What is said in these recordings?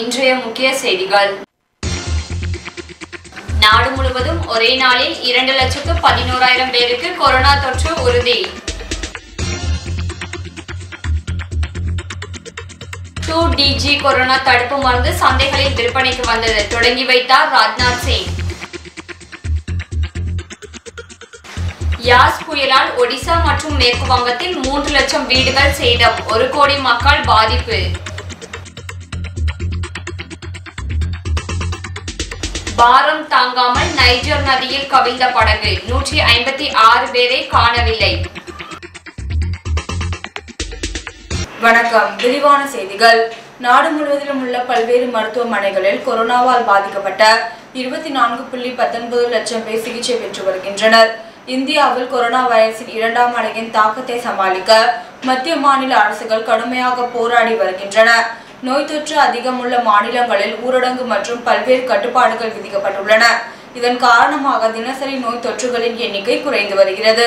இன்றைய முக்கிய செய்திகள் நாடு முழுவதும் ஒரே நாளில் இரண்டு லட்சத்து பதினோராயிரம் பேருக்கு கொரோனா தொற்று உறுதி டூ டிஜி கொரோனா தடுப்பு மருந்து சந்தைகளில் விற்பனைக்கு வந்தது தொடங்கி வைத்தார் ராஜ்நாத் சிங் யாஸ் புயலால் ஒடிசா மற்றும் மேற்கு வங்கத்தில் மூன்று லட்சம் வீடுகள் சேதம் ஒரு கோடி மக்கள் பாதிப்பு பாரம் தாங்காமல் நைஜர் நதியில் கவிழ்ந்த படகு நூற்றி ஐம்பத்தி ஆறு பேரை காணவில்லை வணக்கம் விரிவான செய்திகள் நாடு முழுவதிலும் உள்ள பல்வேறு மருத்துவமனைகளில் கொரோனாவால் பாதிக்கப்பட்ட இருபத்தி நான்கு புள்ளி பத்தொன்பது லட்சம் பேர் சிகிச்சை பெற்று வருகின்றனர் இந்தியாவில் கொரோனா வைரஸின் இரண்டாம் அலையின் தாக்கத்தை சமாளிக்க மத்திய மாநில அரசுகள் கடுமையாக போராடி வருகின்றன நோய் தொற்று அதிகமுள்ள மாநிலங்களில் ஊரடங்கு மற்றும் பல்வேறு கட்டுப்பாடுகள் விதிக்கப்பட்டுள்ளன இதன் காரணமாக தினசரி நோய் தொற்றுகளின் எண்ணிக்கை குறைந்து வருகிறது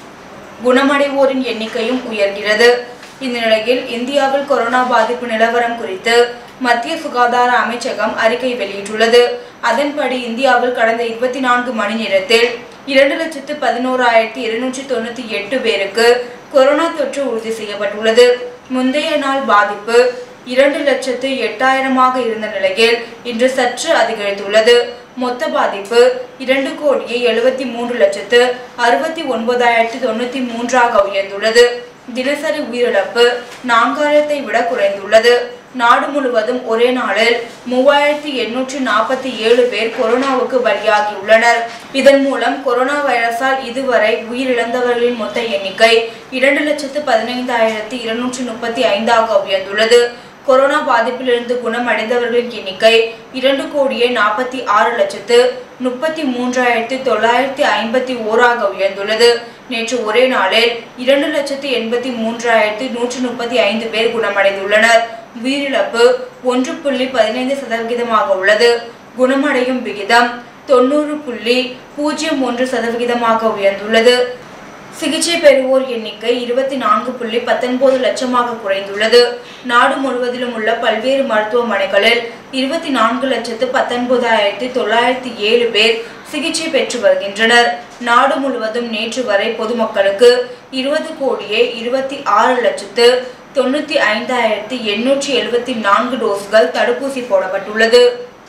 குணமடைவோரின் எண்ணிக்கையும் உயர்கிறது இந்த நிலையில் இந்தியாவில் கொரோனா பாதிப்பு நிலவரம் குறித்து மத்திய சுகாதார அமைச்சகம் அறிக்கை வெளியிட்டுள்ளது அதன்படி இந்தியாவில் கடந்த இருபத்தி நான்கு மணி நேரத்தில் இரண்டு லட்சத்து பதினோராயிரத்தி இருநூற்றி தொண்ணூத்தி எட்டு பேருக்கு கொரோனா தொற்று உறுதி செய்யப்பட்டுள்ளது முந்தைய நாள் பாதிப்பு இரண்டு லட்சத்து எட்டாயிரமாக இருந்த நிலையில் இன்று சற்று அதிகரித்துள்ளது மொத்த பாதிப்பு இரண்டு கோடியே எழுபத்தி மூன்று லட்சத்து அறுபத்தி ஒன்பதாயிரத்தி தொண்ணூத்தி மூன்றாக உயர்ந்துள்ளது தினசரி உயிரிழப்பு நான்காயிரத்தை விட குறைந்துள்ளது நாடு முழுவதும் ஒரே நாளில் மூவாயிரத்தி எண்ணூற்றி நாற்பத்தி ஏழு பேர் கொரோனாவுக்கு பலியாகியுள்ளனர் இதன் மூலம் கொரோனா வைரஸால் இதுவரை உயிரிழந்தவர்களின் மொத்த எண்ணிக்கை இரண்டு லட்சத்து பதினைந்தாயிரத்தி இருநூற்றி முப்பத்தி ஐந்தாக உயர்ந்துள்ளது கொரோனா பாதிப்பிலிருந்து குணமடைந்தவர்களின் எண்ணிக்கை இரண்டு கோடியே நாற்பத்தி ஆறு லட்சத்து முப்பத்தி மூன்றாயிரத்தி தொள்ளாயிரத்தி ஐம்பத்தி ஓராக உயர்ந்துள்ளது நேற்று ஒரே நாளில் இரண்டு லட்சத்து எண்பத்தி மூன்றாயிரத்தி நூற்றி முப்பத்தி ஐந்து பேர் குணமடைந்துள்ளனர் உயிரிழப்பு ஒன்று புள்ளி பதினைந்து சதவிகிதமாக உள்ளது குணமடையும் விகிதம் தொண்ணூறு புள்ளி பூஜ்ஜியம் ஒன்று சதவிகிதமாக உயர்ந்துள்ளது சிகிச்சை பெறுவோர் எண்ணிக்கை இருபத்தி நான்கு புள்ளி பத்தொன்பது லட்சமாக குறைந்துள்ளது நாடு முழுவதிலும் உள்ள பல்வேறு மருத்துவமனைகளில் இருபத்தி நான்கு லட்சத்து பத்தொன்பதாயிரத்தி தொள்ளாயிரத்தி ஏழு பேர் சிகிச்சை பெற்று வருகின்றனர் நாடு முழுவதும் நேற்று வரை பொதுமக்களுக்கு இருபது கோடியே இருபத்தி ஆறு லட்சத்து தொண்ணூத்தி ஐந்தாயிரத்தி எண்ணூற்றி எழுபத்தி நான்கு டோஸ்கள் தடுப்பூசி போடப்பட்டுள்ளது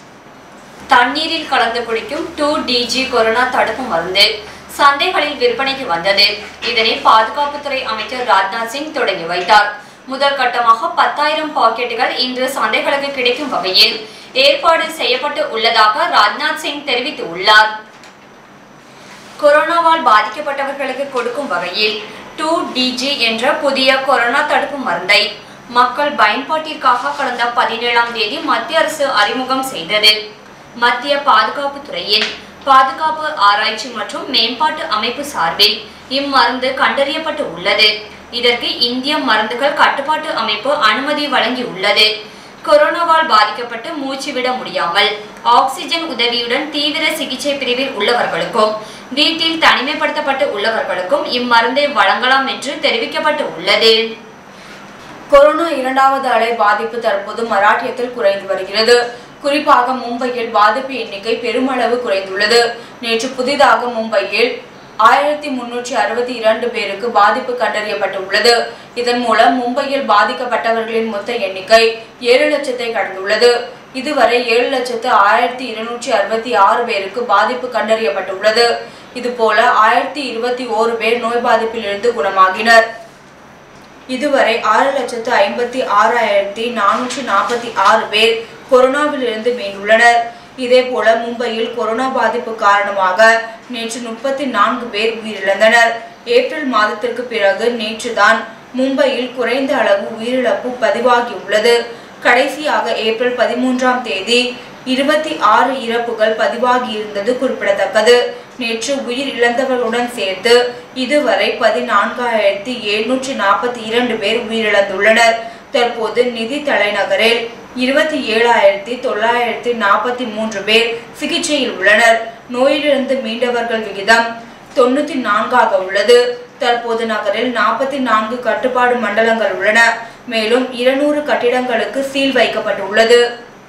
தண்ணீரில் கலந்து குடிக்கும் டூ டிஜி கொரோனா தடுப்பு மருந்து சந்தைகளில் விற்பனைக்கு வந்தது இதனை பாதுகாப்புத்துறை அமைச்சர் ராஜ்நாத் சிங் தொடங்கி வைத்தார் முதல் கட்டமாக பத்தாயிரம் பாக்கெட்டுகள் இன்று சந்தைகளுக்கு கிடைக்கும் வகையில் ஏற்பாடு செய்யப்பட்டு உள்ளதாக ராஜ்நாத் சிங் தெரிவித்துள்ளார் கொரோனாவால் பாதிக்கப்பட்டவர்களுக்கு கொடுக்கும் வகையில் டூ டிஜி என்ற புதிய கொரோனா தடுப்பு மருந்தை மக்கள் பயன்பாட்டிற்காக கடந்த பதினேழாம் தேதி மத்திய அரசு அறிமுகம் செய்தது மத்திய பாதுகாப்பு துறையின் பாதுகாப்பு ஆராய்ச்சி மற்றும் மேம்பாட்டு அமைப்பு சார்பில் இம்மருந்து கண்டறியப்பட்டு உள்ளது இதற்கு இந்திய மருந்துகள் கட்டுப்பாட்டு அமைப்பு அனுமதி வழங்கியுள்ளது கொரோனாவால் பாதிக்கப்பட்டு மூச்சு விட முடியாமல் ஆக்சிஜன் உதவியுடன் தீவிர சிகிச்சை பிரிவில் உள்ளவர்களுக்கும் வீட்டில் தனிமைப்படுத்தப்பட்டு உள்ளவர்களுக்கும் இம்மருந்தை வழங்கலாம் என்று தெரிவிக்கப்பட்டு உள்ளது கொரோனா இரண்டாவது அலை பாதிப்பு தற்போது மராட்டியத்தில் குறைந்து வருகிறது குறிப்பாக மும்பையில் பாதிப்பு எண்ணிக்கை பெருமளவு குறைந்துள்ளது நேற்று புதிதாக மும்பையில் ஆயிரத்தி முன்னூற்றி அறுபத்தி இரண்டு பேருக்கு பாதிப்பு கண்டறியப்பட்டுள்ளது இதன் மூலம் மும்பையில் பாதிக்கப்பட்டவர்களின் மொத்த எண்ணிக்கை ஏழு லட்சத்தை கடந்துள்ளது இதுவரை ஏழு லட்சத்து ஆயிரத்தி இருநூற்றி அறுபத்தி ஆறு பேருக்கு பாதிப்பு கண்டறியப்பட்டுள்ளது இதுபோல ஆயிரத்தி இருபத்தி ஓரு பேர் நோய் பாதிப்பிலிருந்து குணமாகினர் இதுவரை ஆறு லட்சத்து ஐம்பத்தி ஆறாயிரத்தி நானூற்றி நாற்பத்தி ஆறு பேர் கொரோனாவிலிருந்து மீண்டுள்ளனர் இதேபோல மும்பையில் கொரோனா பாதிப்பு காரணமாக நேற்று முப்பத்தி நான்கு பேர் உயிரிழந்தனர் ஏப்ரல் மாதத்திற்கு பிறகு நேற்றுதான் மும்பையில் குறைந்த அளவு உயிரிழப்பு பதிவாகியுள்ளது கடைசியாக ஏப்ரல் பதிமூன்றாம் தேதி இருபத்தி ஆறு இறப்புகள் பதிவாகியிருந்தது குறிப்பிடத்தக்கது நேற்று உயிர் இழந்தவர்களுடன் சேர்த்து இதுவரை பதினான்காயிரத்தி எழுநூற்றி நாற்பத்தி இரண்டு பேர் உயிரிழந்துள்ளனர் தற்போது நிதி தலைநகரில் இருபத்தி ஏழாயிரத்தி தொள்ளாயிரத்தி நாற்பத்தி மூன்று பேர் சிகிச்சையில் உள்ளனர் நோயிலிருந்து மீண்டவர்கள் விகிதம் தொண்ணூத்தி நான்காக உள்ளது தற்போது நகரில் நாற்பத்தி நான்கு கட்டுப்பாடு மண்டலங்கள் உள்ளன மேலும் இருநூறு கட்டிடங்களுக்கு சீல் வைக்கப்பட்டுள்ளது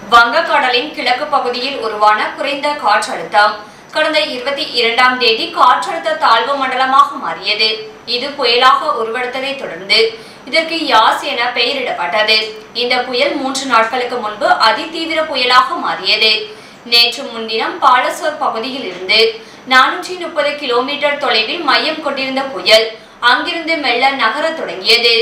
வங்கக்கடலின் கிழக்கு பகுதியில் உருவான குறைந்த காற்றழுத்தம் கடந்த இருபத்தி இரண்டாம் தேதி காற்றழுத்த தாழ்வு மண்டலமாக மாறியது இது புயலாக உருவெடுத்ததை தொடர்ந்து இதற்கு யாஸ் என பெயரிடப்பட்டது இந்த புயல் மூன்று நாட்களுக்கு முன்பு அதிதீவிர புயலாக மாறியது நேற்று முன்தினம் பாலசோர் பகுதியில் இருந்து நானூற்றி முப்பது கிலோமீட்டர் தொலைவில் மையம் கொண்டிருந்த புயல் அங்கிருந்து மெல்ல நகரத் தொடங்கியது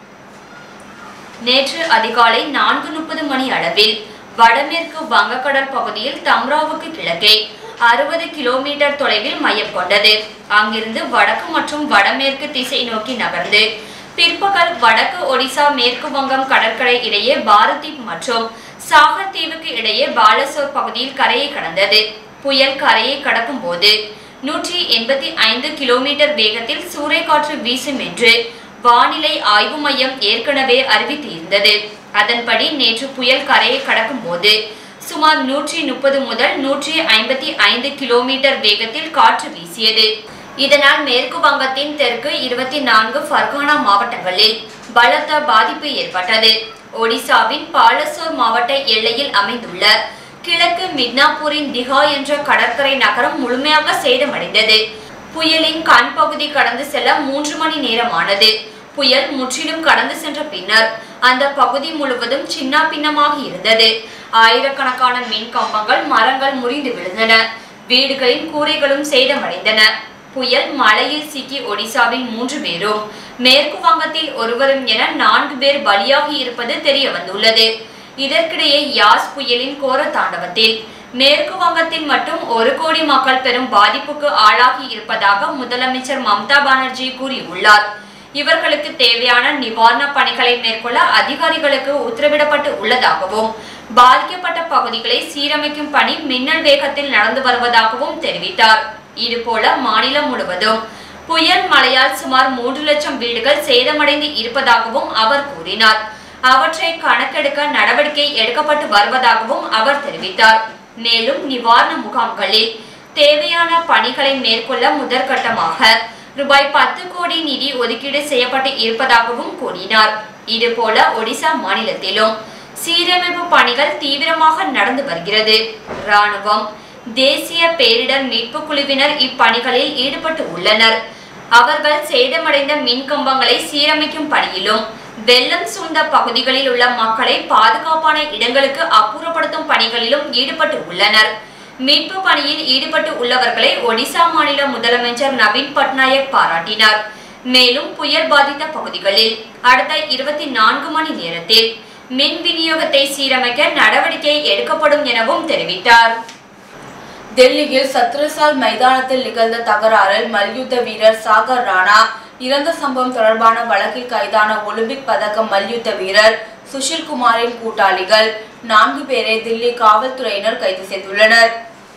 நேற்று அதிகாலை நான்கு முப்பது மணி அளவில் வடமேற்கு வங்கக்கடல் பகுதியில் தம்ராவுக்கு கிழக்கே அறுபது கிலோமீட்டர் தொலைவில் மையம் கொண்டது அங்கிருந்து வடக்கு மற்றும் வடமேற்கு திசை நோக்கி நகர்ந்து பிற்பகல் வடக்கு ஒடிசா மேற்கு வங்கம் கடற்கரை இடையே பாரதீப் மற்றும் சாகர் தீவுக்கு இடையே பாலசோர் பகுதியில் கரையை கடந்தது புயல் கரையை கடக்கும் போது நூற்றி எண்பத்தி ஐந்து கிலோமீட்டர் வேகத்தில் சூறைக்காற்று வீசும் என்று வானிலை ஆய்வு மையம் ஏற்கனவே அறிவித்திருந்தது அதன்படி நேற்று புயல் கரையை கடக்கும் போது சுமார் நூற்றி முப்பது முதல் நூற்றி ஐம்பத்தி ஐந்து கிலோமீட்டர் வேகத்தில் காற்று வீசியது இதனால் மேற்கு வங்கத்தின் தெற்கு இருபத்தி நான்கு ஃபர்கானா மாவட்டங்களில் பலத்த பாதிப்பு ஏற்பட்டது ஒடிசாவின் பாலசோர் மாவட்ட எல்லையில் அமைந்துள்ள கிழக்கு மிட்னாப்பூரின் திகா என்ற கடற்கரை நகரம் முழுமையாக சேதமடைந்தது புயலின் கண் பகுதி கடந்து செல்ல மூன்று மணி நேரமானது புயல் முற்றிலும் கடந்து சென்ற பின்னர் அந்த பகுதி முழுவதும் சின்ன பின்னமாக இருந்தது ஆயிரக்கணக்கான மின் கம்பங்கள் மரங்கள் முறிந்து விழுந்தன வீடுகளின் கூரைகளும் சேதமடைந்தன புயல் மழையில் சிக்கி ஒடிசாவில் மூன்று பேரும் மேற்கு வங்கத்தில் ஒருவரும் என நான்கு பேர் பலியாகி இருப்பது தெரிய வந்துள்ளது இதற்கிடையே யாஸ் புயலின் கோர தாண்டவத்தில் மேற்கு வங்கத்தில் மட்டும் ஒரு கோடி மக்கள் பெரும் பாதிப்புக்கு ஆளாகி இருப்பதாக முதலமைச்சர் மம்தா பானர்ஜி கூறியுள்ளார் இவர்களுக்கு தேவையான நிவாரண பணிகளை மேற்கொள்ள அதிகாரிகளுக்கு உத்தரவிடப்பட்டு உள்ளதாகவும் பாதிக்கப்பட்ட பகுதிகளை சீரமைக்கும் பணி மின்னல் வேகத்தில் நடந்து வருவதாகவும் தெரிவித்தார் இதுபோல மாநிலம் முழுவதும் புயல் மழையால் சுமார் மூன்று லட்சம் வீடுகள் சேதமடைந்து இருப்பதாகவும் அவர் கூறினார் அவற்றை கணக்கெடுக்க நடவடிக்கை எடுக்கப்பட்டு வருவதாகவும் அவர் தெரிவித்தார் மேலும் நிவாரண முகாம்களில் தேவையான பணிகளை மேற்கொள்ள முதற்கட்டமாக ரூபாய் பத்து கோடி நிதி ஒதுக்கீடு செய்யப்பட்டு இருப்பதாகவும் கூறினார் இதுபோல ஒடிசா மாநிலத்திலும் சீரமைப்பு பணிகள் தீவிரமாக நடந்து வருகிறது ராணுவம் தேசிய பேரிடர் மீட்பு குழுவினர் இப்பணிகளில் ஈடுபட்டு உள்ளனர் அவர்கள் சேதமடைந்த மின் கம்பங்களை சீரமைக்கும் பணியிலும் வெள்ளம் சூழ்ந்த பகுதிகளில் உள்ள மக்களை பாதுகாப்பான இடங்களுக்கு அப்புறப்படுத்தும் பணிகளிலும் ஈடுபட்டு உள்ளனர் மீட்பு பணியில் ஈடுபட்டு உள்ளவர்களை ஒடிசா மாநில முதலமைச்சர் நவீன் பட்நாயக் பாராட்டினார் மேலும் புயல் பாதித்த பகுதிகளில் அடுத்த இருபத்தி நான்கு மணி நேரத்தில் மின் விநியோகத்தை சீரமைக்க நடவடிக்கை எடுக்கப்படும் எனவும் தெரிவித்தார் டெல்லியில் சத்ரசால் மைதானத்தில் நிகழ்ந்த தகராறில் மல்யுத்த வீரர் சாகர் ராணா இறந்த சம்பவம் தொடர்பான வழக்கில் கைதான ஒலிம்பிக் பதக்க மல்யுத்த வீரர் சுஷில் குமாரின் கூட்டாளிகள் நான்கு பேரை தில்லி காவல்துறையினர் கைது செய்துள்ளனர்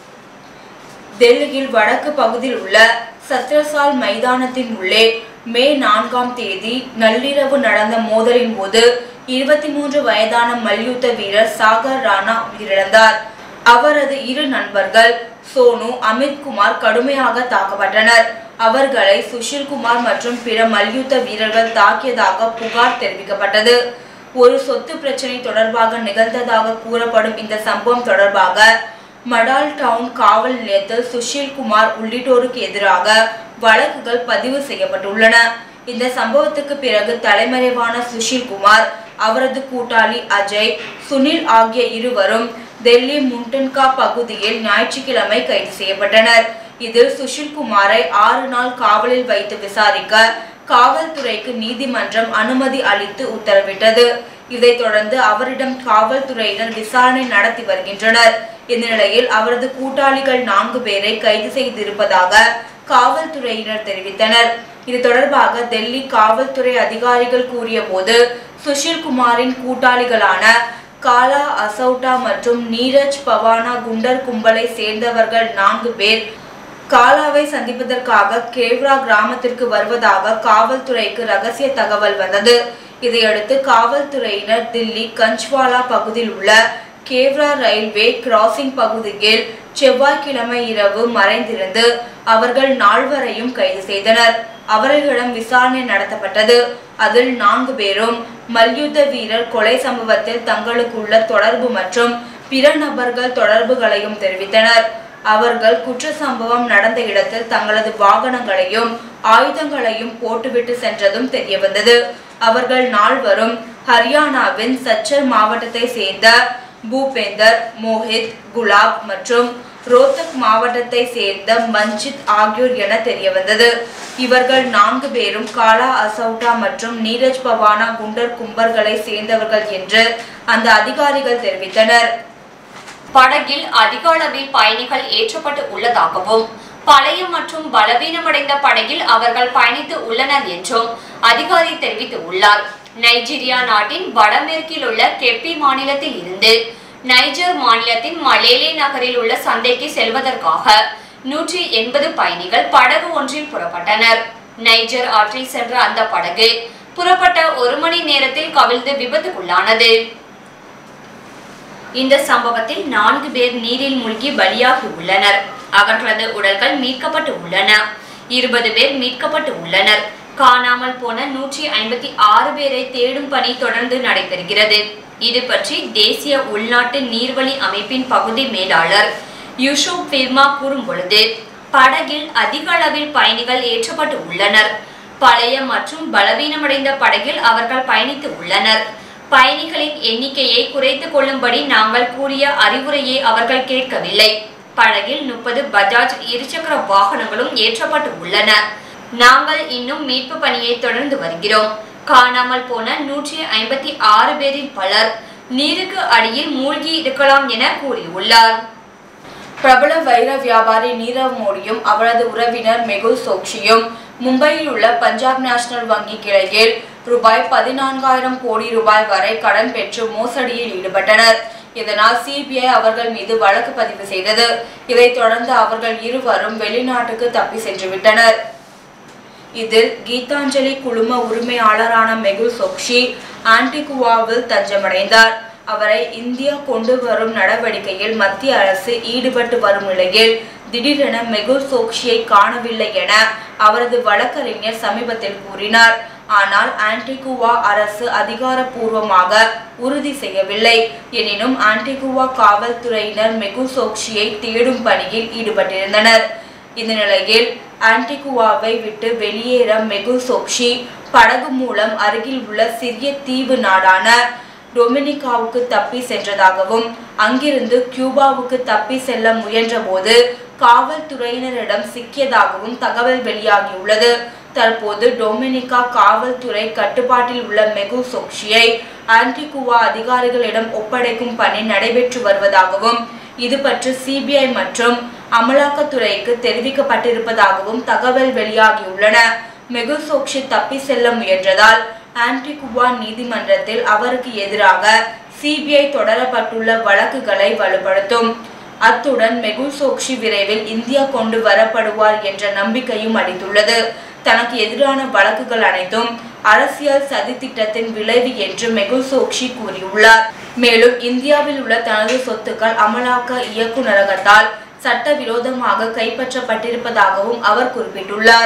டெல்லியில் வடக்கு பகுதியில் உள்ள சத்ரசால் மைதானத்தின் உள்ளே மே நான்காம் தேதி நள்ளிரவு நடந்த மோதலின் போது இருபத்தி மூன்று வயதான மல்யுத்த வீரர் சாகர் ராணா உயிரிழந்தார் அவரது இரு நண்பர்கள் சோனு அமித்குமார் கடுமையாக தாக்கப்பட்டனர் அவர்களை சுஷில்குமார் மற்றும் பிற மல்யுத்த வீரர்கள் தாக்கியதாக புகார் தெரிவிக்கப்பட்டது ஒரு சொத்து பிரச்சனை தொடர்பாக நிகழ்ந்ததாக கூறப்படும் இந்த சம்பவம் தொடர்பாக மடால் டவுன் காவல் நிலையத்தில் சுஷில் குமார் உள்ளிட்டோருக்கு எதிராக வழக்குகள் பதிவு செய்யப்பட்டுள்ளன இந்த சம்பவத்துக்கு பிறகு தலைமறைவான சுஷில் குமார் அவரது கூட்டாளி அஜய் சுனில் ஆகிய இருவரும் டெல்லி முண்டன்கா பகுதியில் ஞாயிற்றுக்கிழமை கைது செய்யப்பட்டனர் இதில் சுஷில் குமாரை ஆறு நாள் காவலில் வைத்து விசாரிக்க காவல்துறைக்கு நீதிமன்றம் அனுமதி அளித்து உத்தரவிட்டது இதைத் தொடர்ந்து அவரிடம் காவல்துறையினர் விசாரணை நடத்தி வருகின்றனர் இந்த நிலையில் அவரது கூட்டாளிகள் நான்கு பேரை கைது செய்திருப்பதாக காவல்துறையினர் தெரிவித்தனர் இது தொடர்பாக டெல்லி காவல்துறை அதிகாரிகள் கூறிய போது சுஷில் குமாரின் கூட்டாளிகளான காலா அசௌட்டா மற்றும் நீரஜ் பவானா குண்டர் கும்பலை சேர்ந்தவர்கள் நான்கு பேர் காலாவை சந்திப்பதற்காக கேவ்ரா கிராமத்திற்கு வருவதாக காவல்துறைக்கு ரகசிய தகவல் வந்தது இதையடுத்து காவல்துறையினர் தில்லி கஞ்ச்வாலா பகுதியில் உள்ள கேவ்ரா ரயில்வே கிராசிங் பகுதியில் செவ்வாய்க்கிழமை இரவு மறைந்திருந்து அவர்கள் நால்வரையும் கைது செய்தனர் அவர்களிடம் விசாரணை நடத்தப்பட்டது அதில் நான்கு பேரும் மல்யுத்த வீரர் கொலை சம்பவத்தில் தங்களுக்குள்ள தொடர்பு மற்றும் பிற நபர்கள் தொடர்புகளையும் தெரிவித்தனர் அவர்கள் குற்ற சம்பவம் நடந்த இடத்தில் தங்களது வாகனங்களையும் ஆயுதங்களையும் போட்டுவிட்டு சென்றதும் தெரியவந்தது அவர்கள் நால்வரும் ஹரியானாவின் சச்சர் மாவட்டத்தை சேர்ந்த பூபேந்தர் மோஹித் குலாப் மற்றும் ரோத்தக் மாவட்டத்தை சேர்ந்த மஞ்சித் ஆகியோர் என தெரியவந்தது இவர்கள் நான்கு பேரும் காலா அசௌட்டா மற்றும் நீரஜ் பவானா குண்டர் கும்பர்களை சேர்ந்தவர்கள் என்று அந்த அதிகாரிகள் தெரிவித்தனர் படகில் அதிக அளவில் பயணிகள் ஏற்றப்பட்டு உள்ளதாகவும் பழைய மற்றும் பலவீனமடைந்த படகில் அவர்கள் பயணித்து உள்ளனர் என்றும் அதிகாரி தெரிவித்து உள்ளார் நைஜீரியா நாட்டின் வடமேற்கில் உள்ள கெப்பி மாநிலத்தில் இருந்து நைஜர் மாநிலத்தின் மலேலே நகரில் உள்ள சந்தைக்கு செல்வதற்காக நூற்றி எண்பது பயணிகள் படகு ஒன்றில் புறப்பட்டனர் நைஜர் ஆற்றில் சென்ற அந்த படகு புறப்பட்ட ஒரு மணி நேரத்தில் கவிழ்ந்து விபத்துக்குள்ளானது இந்த சம்பவத்தில் நான்கு பேர் நீரில் மூழ்கி பலியாகி உள்ளனர் அவர்களது உடல்கள் மீட்கப்பட்டு உள்ளன இருபது பேர் மீட்கப்பட்டு உள்ளனர் காணாமல் போன நூற்றி ஐம்பத்தி ஆறு பேரை தேடும் பணி தொடர்ந்து நடைபெறுகிறது இது பற்றி தேசிய உள்நாட்டு நீர்வழி அமைப்பின் பகுதி மேலாளர் யூசுப் ஃபிர்மா கூறும் பொழுது படகில் அதிக அளவில் பயணிகள் ஏற்றப்பட்டு உள்ளனர் பழைய மற்றும் பலவீனமடைந்த படகில் அவர்கள் பயணித்து உள்ளனர் பயணிகளின் எண்ணிக்கையை குறைத்துக் கொள்ளும்படி நாங்கள் கூறிய அறிவுரையை அவர்கள் கேட்கவில்லை படகில் முப்பது பஜாஜ் இருசக்கர வாகனங்களும் ஏற்றப்பட்டு உள்ளன நாங்கள் இன்னும் மீட்பு பணியை தொடர்ந்து வருகிறோம் காணாமல் போன நூற்றி ஐம்பத்தி ஆறு பேரில் பலர் நீருக்கு அடியில் மூழ்கி இருக்கலாம் என கூறியுள்ளார் பிரபல வைர வியாபாரி நீரவ் மோடியும் அவரது உறவினர் மெகுல் சோக்ஷியும் மும்பையில் உள்ள பஞ்சாப் நேஷனல் வங்கி கிளையில் ரூபாய் பதினான்காயிரம் கோடி ரூபாய் வரை கடன் பெற்று மோசடியில் ஈடுபட்டனர் இதனால் சிபிஐ அவர்கள் மீது வழக்கு பதிவு செய்தது இதைத் தொடர்ந்து அவர்கள் இருவரும் வெளிநாட்டுக்கு தப்பி சென்று விட்டனர் இதில் கீதாஞ்சலி குழும உரிமையாளரான மெகுல் சோக்ஷி ஆன்டிகுவாவில் தஞ்சமடைந்தார் அவரை இந்தியா கொண்டு வரும் நடவடிக்கையில் மத்திய அரசு ஈடுபட்டு வரும் நிலையில் திடீரென மெகுல் சோக்ஷியை காணவில்லை என அவரது வழக்கறிஞர் சமீபத்தில் கூறினார் ஆனால் ஆன்டிகுவா அரசு அதிகாரப்பூர்வமாக உறுதி செய்யவில்லை எனினும் ஆன்டிகுவா காவல்துறையினர் மெகுல் சோக்ஷியை தேடும் பணியில் ஈடுபட்டிருந்தனர் இந்த நிலையில் ஆன்டிகுவாவை விட்டு வெளியேற மெகுல் சோக்ஷி படகு மூலம் அருகில் உள்ள சிறிய தீவு நாடான டொமினிகாவுக்கு தப்பி சென்றதாகவும் அங்கிருந்து கியூபாவுக்கு தப்பி செல்ல முயன்றபோது காவல்துறையினரிடம் சிக்கியதாகவும் தகவல் வெளியாகியுள்ளது தற்போது டொமினிகா காவல்துறை கட்டுப்பாட்டில் உள்ள மெகுல் சோக்ஷியை ஆன்டிகுவா அதிகாரிகளிடம் ஒப்படைக்கும் பணி நடைபெற்று வருவதாகவும் இது பற்றி சிபிஐ மற்றும் அமலாக்கத்துறைக்கு தெரிவிக்கப்பட்டிருப்பதாகவும் தகவல் வெளியாகியுள்ளன மெகுல் சோக்ஷி தப்பி செல்ல முயன்றதால் ஆன்டிகுவா நீதிமன்றத்தில் அவருக்கு எதிராக சிபிஐ தொடரப்பட்டுள்ள வழக்குகளை வலுப்படுத்தும் அத்துடன் மெகுல் சோக்ஷி விரைவில் இந்தியா கொண்டு வரப்படுவார் என்ற நம்பிக்கையும் அளித்துள்ளது தனக்கு எதிரான வழக்குகள் அனைத்தும் அரசியல் சதித்திட்டத்தின் விளைவு என்று மெகுல் சோக்ஷி கூறியுள்ளார் மேலும் இந்தியாவில் உள்ள தனது சொத்துக்கள் அமலாக்க இயக்குநரகத்தால் சட்டவிரோதமாக கைப்பற்றப்பட்டிருப்பதாகவும் அவர் குறிப்பிட்டுள்ளார்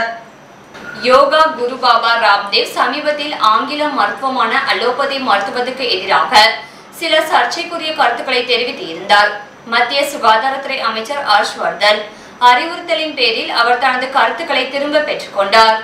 யோகா குரு பாபா ராம்தேவ் சமீபத்தில் ஆங்கில மருத்துவமான அலோபதி மருத்துவத்துக்கு எதிராக சில சர்ச்சைக்குரிய கருத்துக்களை தெரிவித்து இருந்தார் மத்திய சுகாதாரத்துறை அமைச்சர் ஹர்ஷ்வர்தன் அறிவுறுத்தலின் பேரில் அவர் தனது கருத்துக்களை திரும்ப பெற்றுக்கொண்டார்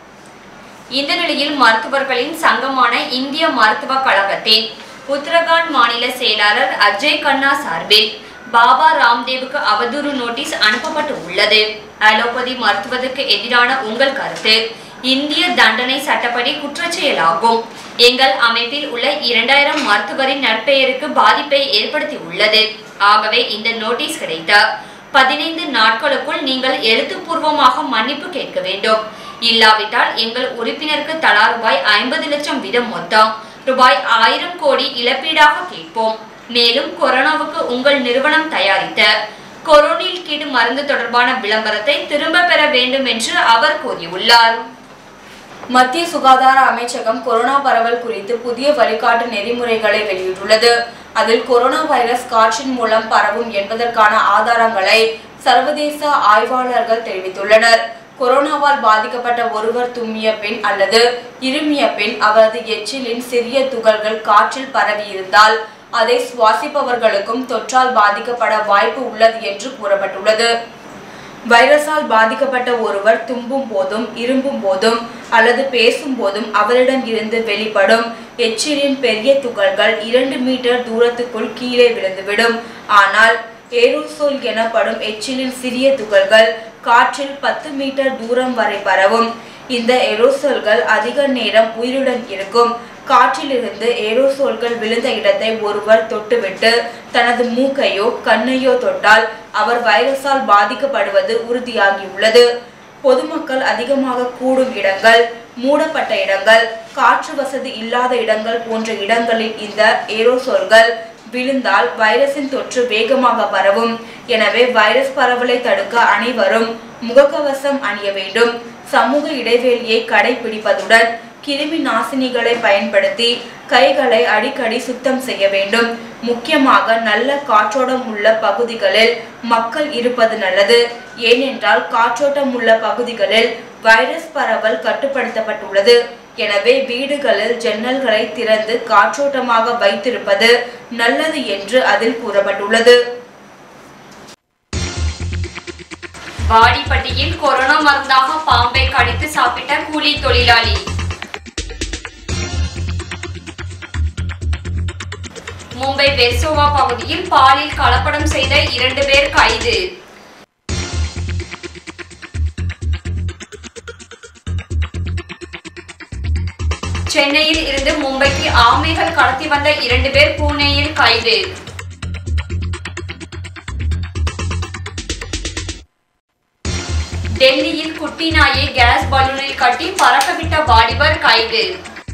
இந்த நிலையில் மருத்துவர்களின் சங்கமான இந்திய மருத்துவக் கழகத்தின் உத்தரகாண்ட் மாநில செயலாளர் அஜய் கண்ணா சார்பில் பாபா ராம்தேவுக்கு அவதூறு நோட்டீஸ் அனுப்பப்பட்டு உள்ளது அலோபதி மருத்துவத்துக்கு எதிரான உங்கள் கருத்து இந்திய தண்டனை சட்டப்படி குற்றச்செயலாகும் எங்கள் அமைப்பில் உள்ள இரண்டாயிரம் மருத்துவரின் நற்பெயருக்கு பாதிப்பை ஏற்படுத்தி உள்ளது ஆகவே இந்த நோட்டீஸ் கிடைத்த பதினைந்து நாட்களுக்குள் நீங்கள் எழுத்துப்பூர்வமாக மன்னிப்பு கேட்க வேண்டும் இல்லாவிட்டால் எங்கள் உறுப்பினருக்கு தலா ரூபாய் ஐம்பது லட்சம் வீதம் மொத்தம் ரூபாய் ஆயிரம் கோடி இழப்பீடாக கேட்போம் மேலும் கொரோனாவுக்கு உங்கள் நிறுவனம் தயாரித்த கொரோனில் கீடு மருந்து தொடர்பான விளம்பரத்தை திரும்ப பெற வேண்டும் என்று அவர் கூறியுள்ளார் மத்திய சுகாதார அமைச்சகம் கொரோனா பரவல் குறித்து புதிய வழிகாட்டு நெறிமுறைகளை வெளியிட்டுள்ளது அதில் கொரோனா வைரஸ் காற்றின் மூலம் பரவும் என்பதற்கான ஆதாரங்களை சர்வதேச ஆய்வாளர்கள் தெரிவித்துள்ளனர் கொரோனாவால் பாதிக்கப்பட்ட ஒருவர் தும்மிய பின் அல்லது இருமிய பின் அவரது எச்சிலின் சிறிய துகள்கள் காற்றில் பரவியிருந்தால் அதை சுவாசிப்பவர்களுக்கும் தொற்றால் பாதிக்கப்பட வாய்ப்பு உள்ளது என்று கூறப்பட்டுள்ளது வைரஸால் பாதிக்கப்பட்ட ஒருவர் தும்பும் போதும் இரும்பும் போதும் அல்லது பேசும் போதும் அவரிடம் இருந்து வெளிப்படும் எச்சிலின் பெரிய துகள்கள் இரண்டு மீட்டர் தூரத்துக்குள் கீழே விழுந்துவிடும் ஆனால் ஏரோசோல் எனப்படும் எச்சிலின் சிறிய துகள்கள் காற்றில் பத்து மீட்டர் தூரம் வரை பரவும் இந்த ஏரோசோல்கள் அதிக நேரம் உயிருடன் இருக்கும் காற்றிலிருந்து ஏரோசோல்கள் விழுந்த இடத்தை ஒருவர் தொட்டுவிட்டு தனது மூக்கையோ கண்ணையோ தொட்டால் அவர் வைரஸால் பாதிக்கப்படுவது உறுதியாகியுள்ளது பொதுமக்கள் அதிகமாக கூடும் இடங்கள் மூடப்பட்ட இடங்கள் காற்று வசதி இல்லாத இடங்கள் போன்ற இடங்களில் இந்த ஏரோசோல்கள் விழுந்தால் வைரஸின் தொற்று வேகமாக பரவும் எனவே வைரஸ் பரவலை தடுக்க அனைவரும் முகக்கவசம் அணிய வேண்டும் சமூக இடைவெளியை கடைபிடிப்பதுடன் கிருமி நாசினிகளை பயன்படுத்தி கைகளை அடிக்கடி சுத்தம் செய்ய வேண்டும் முக்கியமாக நல்ல காற்றோட்டம் உள்ள பகுதிகளில் மக்கள் இருப்பது நல்லது ஏனென்றால் காற்றோட்டம் உள்ள பகுதிகளில் வைரஸ் பரவல் கட்டுப்படுத்தப்பட்டுள்ளது எனவே வீடுகளில் ஜன்னல்களை திறந்து காற்றோட்டமாக வைத்திருப்பது நல்லது என்று அதில் கூறப்பட்டுள்ளது வாடிப்பட்டியில் கொரோனா மருந்தாக பாம்பை கடித்து சாப்பிட்ட கூலி தொழிலாளி மும்பை வெர்சோவா பகுதியில் பாலில் கலப்படம் செய்த இரண்டு பேர் கைது சென்னையில் இருந்து மும்பைக்கு ஆமைகள் கடத்தி வந்த இரண்டு பேர் பூனேயில் கைது டெல்லியில் குட்டி நாயை கேஸ் பலூனில் கட்டி பறக்கவிட்ட வாலிபர் கைது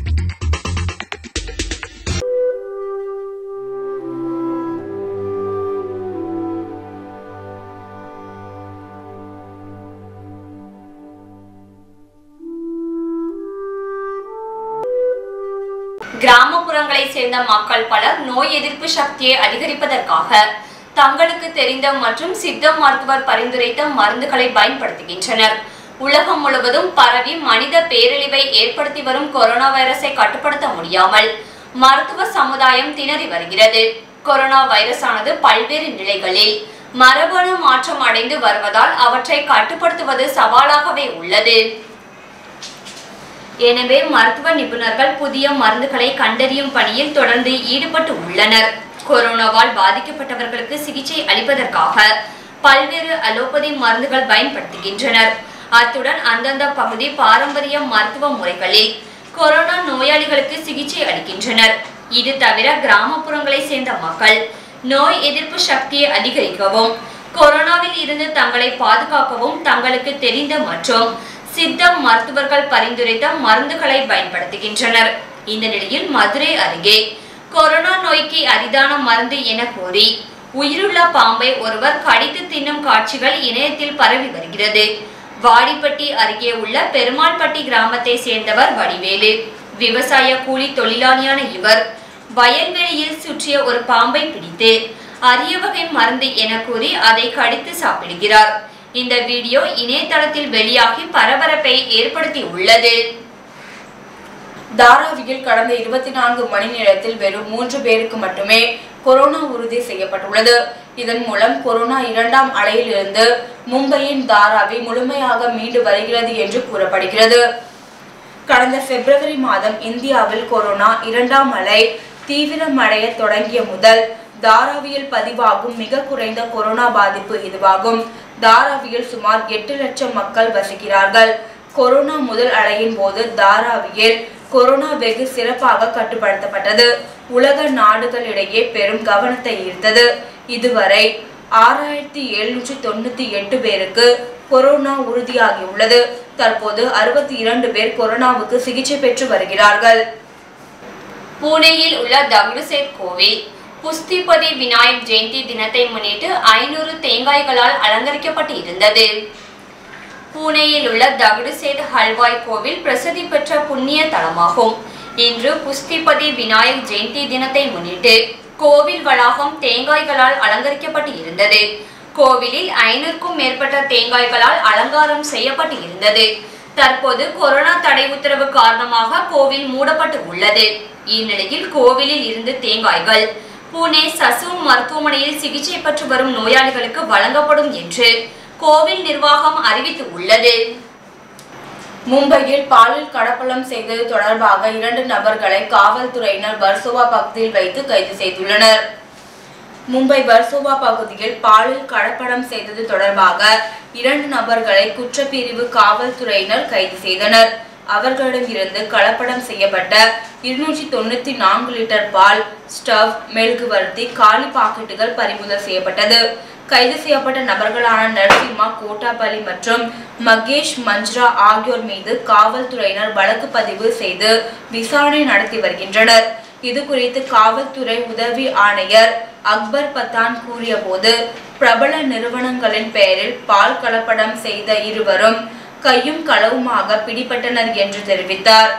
கிராமப்புறங்களை சேர்ந்த மக்கள் பலர் நோய் எதிர்ப்பு சக்தியை அதிகரிப்பதற்காக தங்களுக்கு தெரிந்த மற்றும் சித்த மருத்துவர் பரிந்துரைத்த மருந்துகளை பயன்படுத்துகின்றனர் உலகம் முழுவதும் பரவி மனித பேரழிவை ஏற்படுத்தி வரும் கொரோனா வைரஸை கட்டுப்படுத்த முடியாமல் மருத்துவ சமுதாயம் திணறி வருகிறது கொரோனா வைரஸானது பல்வேறு நிலைகளில் மரபணு மாற்றம் அடைந்து வருவதால் அவற்றை கட்டுப்படுத்துவது சவாலாகவே உள்ளது எனவே மருத்துவ நிபுணர்கள் புதிய மருந்துகளை கண்டறியும் பணியில் தொடர்ந்து ஈடுபட்டு உள்ளனர் கொரோனாவால் பாதிக்கப்பட்டவர்களுக்கு சிகிச்சை அளிப்பதற்காக பல்வேறு அலோபதி மருந்துகள் பயன்படுத்துகின்றனர் அத்துடன் அந்தந்த பகுதி பாரம்பரிய மருத்துவ முறைகளில் கொரோனா நோயாளிகளுக்கு சிகிச்சை அளிக்கின்றனர் இது தவிர கிராமப்புறங்களை சேர்ந்த மக்கள் நோய் எதிர்ப்பு சக்தியை அதிகரிக்கவும் கொரோனாவில் இருந்து தங்களை பாதுகாக்கவும் தங்களுக்கு தெரிந்த மற்றும் சித்த மருத்துவர்கள் பரிந்துரைத்த மருந்துகளை பயன்படுத்துகின்றனர் இந்த நிலையில் மதுரை அருகே கொரோனா நோய்க்கு அரிதான மருந்து என கூறி உயிருள்ள பாம்பை ஒருவர் கடித்து தின்னும் காட்சிகள் இணையத்தில் பரவி வருகிறது வாடிப்பட்டி அருகே உள்ள பெருமாள்பட்டி கிராமத்தை சேர்ந்தவர் வடிவேலு விவசாய கூலி தொழிலாளியான இவர் வயல்வெளியில் சுற்றிய ஒரு பாம்பை பிடித்து அரிய வகை மருந்து என கூறி அதை கடித்து சாப்பிடுகிறார் இந்த வீடியோ இணையதளத்தில் வெளியாகி பரபரப்பை ஏற்படுத்தி உள்ளது தாராவியில் கடந்த இருபத்தி நான்கு மணி நேரத்தில் வெறும் மூன்று பேருக்கு மட்டுமே கொரோனா உறுதி செய்யப்பட்டுள்ளது இதன் மூலம் கொரோனா இரண்டாம் அலையிலிருந்து மும்பையின் தாராவி முழுமையாக மீண்டு வருகிறது என்று கூறப்படுகிறது கடந்த பிப்ரவரி மாதம் இந்தியாவில் கொரோனா இரண்டாம் அலை தீவிரமடைய தொடங்கிய முதல் தாராவியில் பதிவாகும் மிக குறைந்த கொரோனா பாதிப்பு இதுவாகும் தாராவியில் சுமார் எட்டு லட்சம் மக்கள் வசிக்கிறார்கள் கொரோனா முதல் அலையின் போது தாராவியில் கொரோனா வெகு சிறப்பாக கட்டுப்படுத்தப்பட்டது உலக நாடுகளிடையே பெரும் கவனத்தை ஈர்த்தது இதுவரை ஆறாயிரத்தி எழுநூற்றி தொண்ணூத்தி எட்டு பேருக்கு கொரோனா உறுதியாகியுள்ளது தற்போது அறுபத்தி இரண்டு பேர் கொரோனாவுக்கு சிகிச்சை பெற்று வருகிறார்கள் பூனேயில் உள்ள தகுடுசேத் கோவில் புஸ்திபதி விநாயக் ஜெயந்தி தினத்தை முன்னிட்டு ஐநூறு தேங்காய்களால் அலங்கரிக்கப்பட்டு இருந்தது பூனேயில் உள்ள தகுடுசேத் ஹல்வாய் கோவில் பிரசித்தி பெற்ற புண்ணிய தலமாகும் இன்று புஸ்திபதி விநாயக் ஜெயந்தி தினத்தை முன்னிட்டு கோவில் வளாகம் தேங்காய்களால் அலங்கரிக்கப்பட்டு இருந்தது கோவிலில் ஐநூறுக்கும் மேற்பட்ட தேங்காய்களால் அலங்காரம் செய்யப்பட்டு இருந்தது தற்போது கொரோனா தடை உத்தரவு காரணமாக கோவில் மூடப்பட்டு உள்ளது இந்நிலையில் கோவிலில் இருந்து தேங்காய்கள் புனே சசூன் மருத்துவமனையில் சிகிச்சை பெற்று வரும் நோயாளிகளுக்கு வழங்கப்படும் என்று கோவில் நிர்வாகம் அறிவித்து உள்ளது மும்பையில் பாலியல் கடப்பலம் செய்தது தொடர்பாக இரண்டு நபர்களை காவல்துறையினர் வர்சோவா பகுதியில் வைத்து கைது செய்துள்ளனர் மும்பை வர்சோவா பகுதியில் பாலியல் கடப்படம் செய்தது தொடர்பாக இரண்டு நபர்களை குற்றப்பிரிவு காவல்துறையினர் கைது செய்தனர் அவர்களிடம் இருந்து கலப்படம் செய்யப்பட்ட இருநூற்றி தொண்ணூத்தி நான்கு லிட்டர் பால் ஸ்டவ் மெழுகுவர்த்தி காலி பாக்கெட்டுகள் பறிமுதல் செய்யப்பட்டது கைது செய்யப்பட்ட நபர்களான நரசிம்மா கோட்டாபலி மற்றும் மகேஷ் மஞ்ச்ரா ஆகியோர் மீது காவல்துறையினர் வழக்கு பதிவு செய்து விசாரணை நடத்தி வருகின்றனர் இது குறித்து காவல்துறை உதவி ஆணையர் அக்பர் பத்தான் கூறியபோது பிரபல நிறுவனங்களின் பெயரில் பால் கலப்படம் செய்த இருவரும் கையும் களவுமாக பிடிபட்டனர் என்று தெரிவித்தார்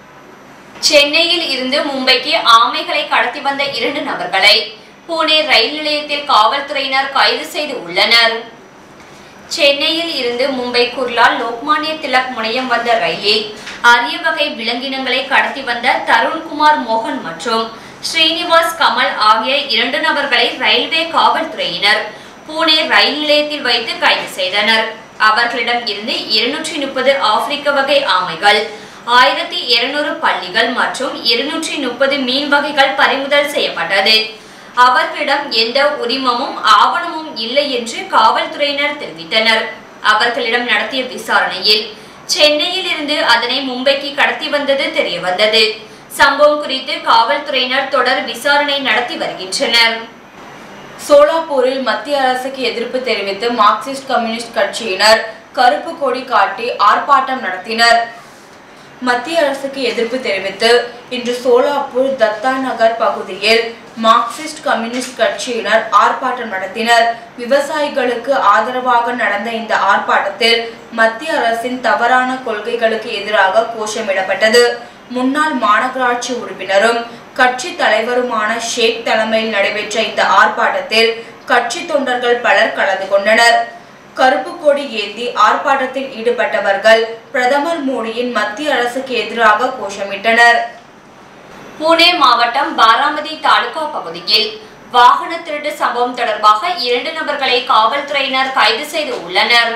சென்னையில் இருந்து மும்பைக்கு ஆமைகளை கடத்தி வந்த இரண்டு நபர்களை புனே ரயில் நிலையத்தில் காவல்துறையினர் கைது செய்து உள்ளனர் சென்னையில் இருந்து மும்பை குர்லா லோக்மானிய திலக் முனையம் வந்த ரயிலில் அரிய வகை விலங்கினங்களை கடத்தி வந்த தருண்குமார் மோகன் மற்றும் ஸ்ரீனிவாஸ் கமல் ஆகிய இரண்டு நபர்களை ரயில்வே காவல்துறையினர் புனே ரயில் நிலையத்தில் வைத்து கைது செய்தனர் அவர்களிடம் இருந்து இருநூற்றி முப்பது ஆப்பிரிக்க வகை ஆமைகள் ஆயிரத்தி இருநூறு பள்ளிகள் மற்றும் இருநூற்றி முப்பது மீன் வகைகள் பறிமுதல் செய்யப்பட்டது அவர்களிடம் எந்த உரிமமும் ஆவணமும் இல்லை என்று காவல்துறையினர் தெரிவித்தனர் அவர்களிடம் நடத்திய விசாரணையில் சென்னையில் இருந்து அதனை மும்பைக்கு கடத்தி வந்தது தெரிய வந்தது சம்பவம் குறித்து காவல்துறையினர் தொடர் விசாரணை நடத்தி வருகின்றனர் சோலாப்பூரில் மத்திய அரசுக்கு எதிர்ப்பு தெரிவித்து மார்க்சிஸ்ட் கம்யூனிஸ்ட் கட்சியினர் கருப்பு கொடி காட்டி ஆர்ப்பாட்டம் நடத்தினர் மத்திய அரசுக்கு எதிர்ப்பு தெரிவித்து இன்று சோலாப்பூர் தத்தா நகர் பகுதியில் மார்க்சிஸ்ட் கம்யூனிஸ்ட் கட்சியினர் ஆர்ப்பாட்டம் நடத்தினர் விவசாயிகளுக்கு ஆதரவாக நடந்த இந்த ஆர்ப்பாட்டத்தில் மத்திய அரசின் தவறான கொள்கைகளுக்கு எதிராக கோஷமிடப்பட்டது முன்னாள் மாநகராட்சி உறுப்பினரும் கட்சி தலைவருமான ஷேக் தலைமையில் நடைபெற்ற இந்த ஆர்ப்பாட்டத்தில் கட்சி தொண்டர்கள் பலர் கலந்து கொண்டனர் கருப்பு கொடி ஏந்தி ஆர்ப்பாட்டத்தில் ஈடுபட்டவர்கள் பிரதமர் மோடியின் மத்திய அரசுக்கு எதிராக கோஷமிட்டனர் புனே மாவட்டம் பாராமதி தாலுகா பகுதியில் வாகன திருட்டு சம்பவம் தொடர்பாக இரண்டு நபர்களை காவல்துறையினர் கைது செய்து உள்ளனர்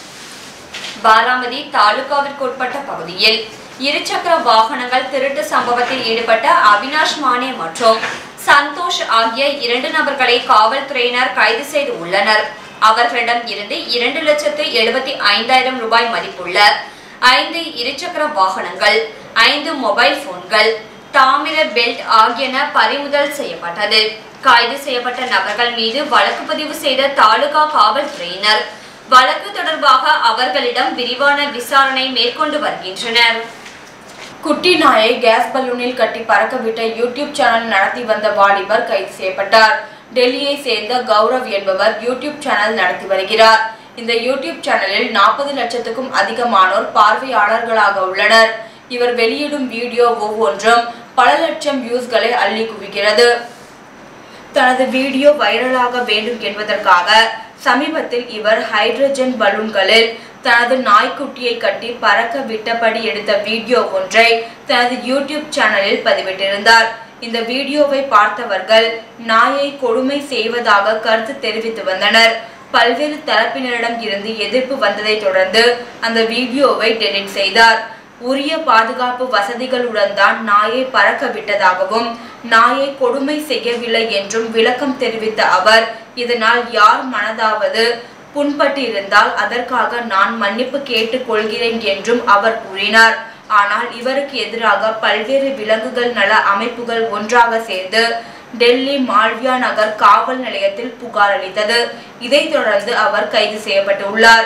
பாராமதி தாலுகாவிற்குட்பட்ட பகுதியில் இருசக்கர வாகனங்கள் திருட்டு சம்பவத்தில் ஈடுபட்ட அவினாஷ் மானே மற்றும் சந்தோஷ் ஆகிய இரண்டு நபர்களை காவல்துறையினர் கைது செய்து உள்ளனர் அவர்களிடம் இருந்து இரண்டு லட்சத்து எழுபத்தி ஐந்தாயிரம் ரூபாய் மதிப்புள்ள ஐந்து இருசக்கர வாகனங்கள் ஐந்து மொபைல் போன்கள் தாமிர பெல்ட் ஆகியன பறிமுதல் செய்யப்பட்டது கைது செய்யப்பட்ட நபர்கள் மீது வழக்கு பதிவு செய்த தாலுகா காவல்துறையினர் வழக்கு தொடர்பாக அவர்களிடம் விரிவான விசாரணை மேற்கொண்டு வருகின்றனர் குட்டி நாயை கேஸ் பலூனில் கட்டி பறக்கவிட்ட யூடியூப் சேனல் நடத்தி வந்த வாலிபர் கைது செய்யப்பட்டார் டெல்லியை சேர்ந்த கௌரவ் என்பவர் யூடியூப் சேனல் நடத்தி வருகிறார் இந்த யூடியூப் சேனலில் நாற்பது லட்சத்துக்கும் அதிகமானோர் பார்வையாளர்களாக உள்ளனர் இவர் வெளியிடும் வீடியோ ஒவ்வொன்றும் பல லட்சம் வியூஸ்களை அள்ளி குவிக்கிறது தனது வீடியோ வைரலாக வேண்டும் என்பதற்காக சமீபத்தில் இவர் ஹைட்ரஜன் பலூன்களில் தனது நாய்க்குட்டியை கட்டி பறக்க விட்டபடி எடுத்த வீடியோ ஒன்றை தனது யூடியூப் சேனலில் பதிவிட்டிருந்தார் இந்த வீடியோவை பார்த்தவர்கள் நாயை கொடுமை செய்வதாக கருத்து தெரிவித்து வந்தனர் பல்வேறு தரப்பினரிடம் இருந்து எதிர்ப்பு வந்ததை தொடர்ந்து அந்த வீடியோவை டெலிட் செய்தார் உரிய பாதுகாப்பு வசதிகளுடன் தான் நாயை பறக்க விட்டதாகவும் நாயை கொடுமை செய்யவில்லை என்றும் விளக்கம் தெரிவித்த அவர் இதனால் யார் மனதாவது புண்பட்டு இருந்தால் அதற்காக நான் மன்னிப்பு கேட்டுக் கொள்கிறேன் என்றும் அவர் கூறினார் ஆனால் இவருக்கு எதிராக பல்வேறு விலங்குகள் நல அமைப்புகள் ஒன்றாக சேர்ந்து டெல்லி மால்வியா நகர் காவல் நிலையத்தில் புகார் அளித்தது இதைத் தொடர்ந்து அவர் கைது செய்யப்பட்டுள்ளார்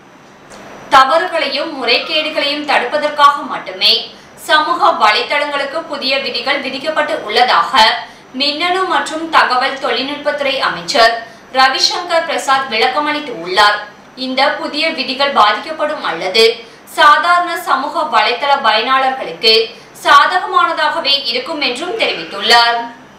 தவறுகளையும் முறைகேடுகளையும் தடுப்பதற்காக மட்டுமே சமூக வலைத்தளங்களுக்கு புதிய விதிகள் விதிக்கப்பட்டு உள்ளதாக மின்னணு மற்றும் தகவல் தொழில்நுட்பத்துறை அமைச்சர் ரவிசங்கர் பிரசாத் விளக்கமளித்து உள்ளார் இந்த புதிய விதிகள் பாதிக்கப்படும் அல்லது சாதாரண சமூக வலைத்தள பயனாளர்களுக்கு சாதகமானதாகவே இருக்கும் என்றும் தெரிவித்துள்ளார்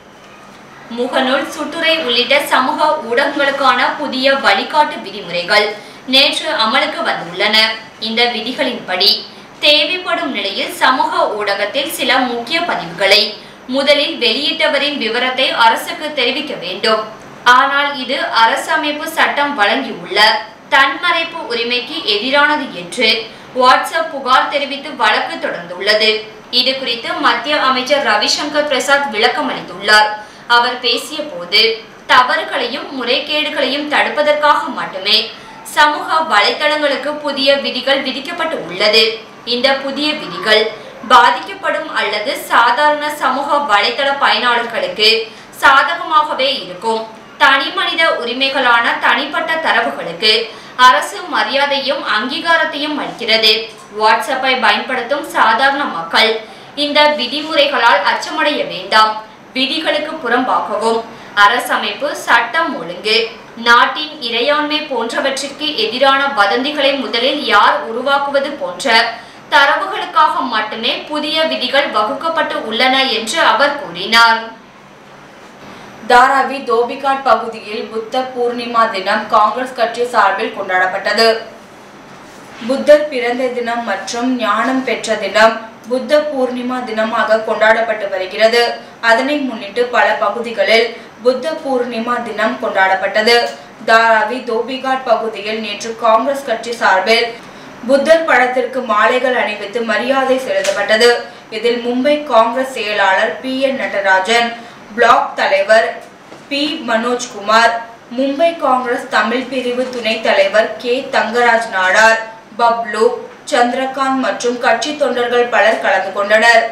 முகநூல் சுட்டுரை உள்ளிட்ட சமூக ஊடகங்களுக்கான புதிய வழிகாட்டு விதிமுறைகள் நேற்று அமலுக்கு வந்துள்ளன இந்த விதிகளின்படி தேவைப்படும் நிலையில் சமூக ஊடகத்தில் சில முக்கிய பதிவுகளை முதலில் வெளியிட்டவரின் விவரத்தை அரசுக்கு தெரிவிக்க வேண்டும் ஆனால் இது அரசமைப்பு சட்டம் வழங்கியுள்ள தன்மறைப்பு உரிமைக்கு எதிரானது என்று வாட்ஸ்அப் புகார் தெரிவித்து வழக்கு தொடர்ந்துள்ளது இது குறித்து மத்திய அமைச்சர் ரவிசங்கர் பிரசாத் விளக்கம் அளித்துள்ளார் அவர் பேசிய போது தவறுகளையும் முறைகேடுகளையும் தடுப்பதற்காக மட்டுமே சமூக வலைதளங்களுக்கு புதிய விதிகள் விதிக்கப்பட்டு உள்ளது இந்த புதிய விதிகள் பாதிக்கப்படும் அல்லது சாதாரண சமூக வலைதள பயனாளர்களுக்கு சாதகமாகவே இருக்கும் தனி மனித உரிமைகளான தனிப்பட்ட தரவுகளுக்கு அரசு மரியாதையும் அங்கீகாரத்தையும் அளிக்கிறது வாட்ஸ்அப்பை பயன்படுத்தும் சாதாரண மக்கள் இந்த விதிமுறைகளால் அச்சமடைய வேண்டாம் விதிகளுக்கு புறம்பாகவும் அரசமைப்பு சட்டம் ஒழுங்கு நாட்டின் இறையாண்மை போன்றவற்றிற்கு எதிரான வதந்திகளை முதலில் யார் உருவாக்குவது போன்ற தரவுகளுக்காக மட்டுமே புதிய விதிகள் வகுக்கப்பட்டு உள்ளன என்று அவர் கூறினார் தாராவி தோபிகாட் பகுதியில் புத்த பூர்ணிமா தினம் காங்கிரஸ் கட்சி சார்பில் கொண்டாடப்பட்டது புத்தர் பிறந்த தினம் மற்றும் ஞானம் பெற்ற தினம் புத்த பூர்ணிமா தினமாக கொண்டாடப்பட்டு வருகிறது அதனை முன்னிட்டு பல பகுதிகளில் புத்த பூர்ணிமா தினம் கொண்டாடப்பட்டது தாராவி தோபிகாட் பகுதியில் நேற்று காங்கிரஸ் கட்சி சார்பில் புத்தர் படத்திற்கு மாலைகள் அணிவித்து மரியாதை செலுத்தப்பட்டது இதில் மும்பை காங்கிரஸ் செயலாளர் பி என் நடராஜன் பிளாக் தலைவர் பி மனோஜ்குமார் மும்பை காங்கிரஸ் தமிழ் பிரிவு துணைத் தலைவர் கே தங்கராஜ் நாடார் பப்லு சந்திரகாந்த் மற்றும் கட்சி தொண்டர்கள் பலர் கலந்து கொண்டனர்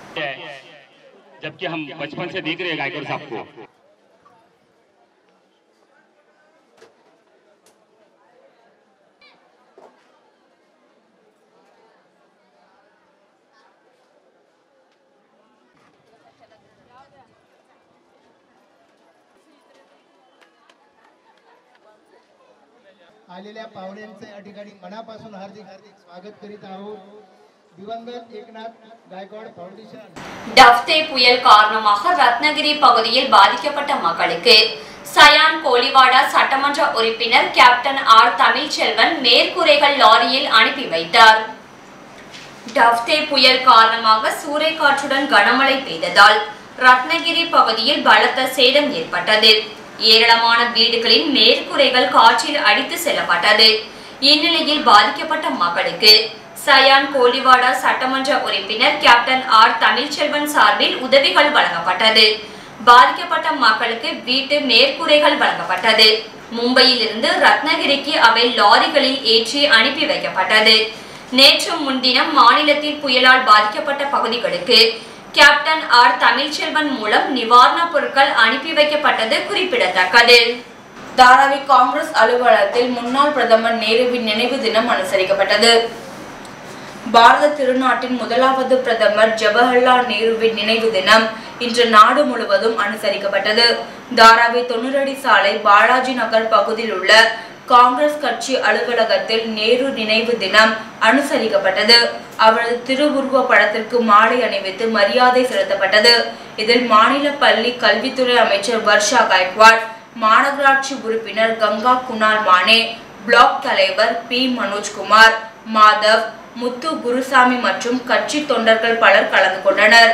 जबकि हम बचपन से देख रहे हैं गायकवाड़ साहब को आलेल्या पाहुण्यांचे या ठिकाणी मनापासून हार्दिक हार्दिक स्वागत करीत आहोत दिवंगत एकनाथ गायकवाड फाउंडेशन டவ்தே புயல் காரணமாக ரத்னகிரி பகுதியில் பாதிக்கப்பட்ட மக்களுக்கு சயான் கோலிவாடா சட்டமன்ற உறுப்பினர் கேப்டன் ஆர் தமிழ்ச்செல்வன் மேற்கூரைகள் லாரியில் அனுப்பி வைத்தார் டவ்தே புயல் காரணமாக சூறைக்காற்றுடன் கனமழை பெய்ததால் ரத்னகிரி பகுதியில் பலத்த சேதம் ஏற்பட்டது ஏராளமான வீடுகளின் மேற்கூரைகள் காற்றில் அடித்து செல்லப்பட்டது இந்நிலையில் பாதிக்கப்பட்ட மக்களுக்கு சயான் கோலிவாடா சட்டமன்ற உறுப்பினர் கேப்டன் ஆர் தமிழ்ச்செல்வன் சார்பில் உதவிகள் வழங்கப்பட்டது பாதிக்கப்பட்ட மக்களுக்கு வீட்டு மேற்கூரைகள் வழங்கப்பட்டது மும்பையில் இருந்து ரத்னகிரிக்கு அவை லாரிகளில் ஏற்றி அனுப்பி வைக்கப்பட்டது நேற்று முன்தினம் மாநிலத்தில் புயலால் பாதிக்கப்பட்ட பகுதிகளுக்கு கேப்டன் ஆர் தமிழ்ச்செல்வன் மூலம் நிவாரணப் பொருட்கள் அனுப்பி வைக்கப்பட்டது குறிப்பிடத்தக்கது தாராவி காங்கிரஸ் அலுவலகத்தில் முன்னாள் பிரதமர் நேருவின் நினைவு தினம் அனுசரிக்கப்பட்டது பாரத திருநாட்டின் முதலாவது பிரதமர் ஜவஹர்லால் நேருவின் நினைவு தினம் இன்று நாடு முழுவதும் அனுசரிக்கப்பட்டது தாராவி தொண்ணூறடி சாலை பாலாஜி நகர் பகுதியில் உள்ள காங்கிரஸ் கட்சி அலுவலகத்தில் நேரு நினைவு தினம் அனுசரிக்கப்பட்டது அவரது திருவுருவ படத்திற்கு மாலை அணிவித்து மரியாதை செலுத்தப்பட்டது இதில் மாநில பள்ளி கல்வித்துறை அமைச்சர் வர்ஷா காய்க்வாட் மாநகராட்சி உறுப்பினர் கங்கா குணால் மானே பிளாக் தலைவர் பி மனோஜ்குமார் மாதவ் முத்து குருசாமி மற்றும் கட்சி தொண்டர்கள் பலர் கலந்து கொண்டனர்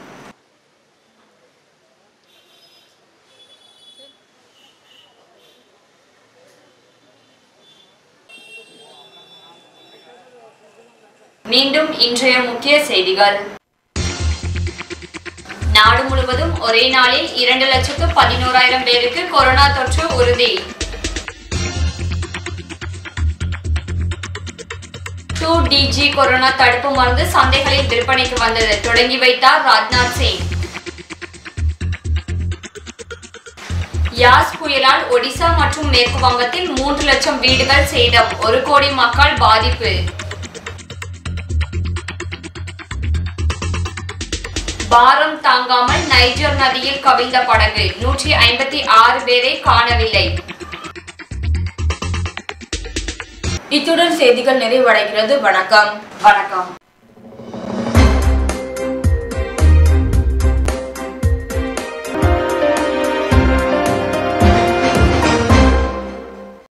மீண்டும் இன்றைய முக்கிய செய்திகள் நாடு முழுவதும் ஒரே நாளில் இரண்டு லட்சத்து பதினோராயிரம் பேருக்கு கொரோனா தொற்று உறுதி டூ டிஜி கொரோனா தடுப்பு மருந்து சந்தைகளில் விற்பனைக்கு வந்தது தொடங்கி வைத்தார் ராஜ்நாத் சிங் யாஸ் புயலால் ஒடிசா மற்றும் மேற்கு வங்கத்தில் மூன்று லட்சம் வீடுகள் சேதம் ஒரு கோடி மக்கள் பாதிப்பு பாரம் தாங்காமல் நைஜர் நதியில் கவிழ்ந்த படகு நூற்றி ஐம்பத்தி ஆறு பேரை காணவில்லை இத்துடன் செய்திகள் நிறைவடைகிறது வணக்கம் வணக்கம்